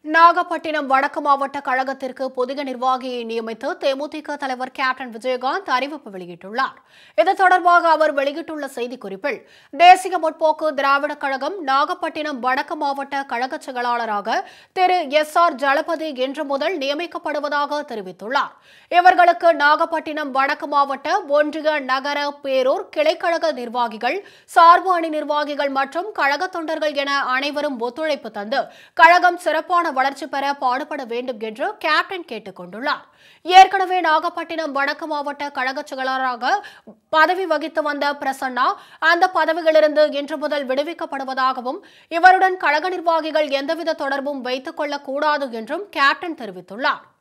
நாகப்பட்டினம் வடக்கு மாவட்ட கழகத்திற்கு புதிய நிர்வாகியை நியமித்து தேமுதிக தலைவர் கேப்டன் விஜயகாந்த் அறிவிப்பு வெளியிட்டுள்ளார் இது தொடர்பாக அவர் வெளியிட்டுள்ள செய்திக்குறிப்பில் தேசிய முற்போக்கு திராவிடக் கழகம் நாகப்பட்டினம் வடக்கு மாவட்ட கழக செயலாளராக திரு எஸ் ஆர் ஜலபதி இன்று முதல் நியமிக்கப்படுவதாக தெரிவித்துள்ளார் இவர்களுக்கு நாகப்பட்டினம் வடக்கு மாவட்ட ஒன்றிய நகர பேரூர் கிளைக்கழக நிர்வாகிகள் சார்பு அணி நிர்வாகிகள் மற்றும் கழக தொண்டர்கள் என அனைவரும் ஒத்துழைப்பு தந்து கழகம் சிறப்பான வளர்ச்சி பெற பாடுபட வேண்டும் என்று கேப்டன் கேட்டுக் கொண்டுள்ளார் ஏற்கனவே நாகப்பட்டினம் வடக்கு மாவட்ட கழக செயலாளராக பதவி வகித்து வந்த பிரசன்னா அந்த பதவிகளிலிருந்து இன்று முதல் விடுவிக்கப்படுவதாகவும் இவருடன் கழக நிர்வாகிகள் எந்தவித தொடர்பும் வைத்துக் கொள்ளக்கூடாது என்றும் கேப்டன் தெரிவித்துள்ளார்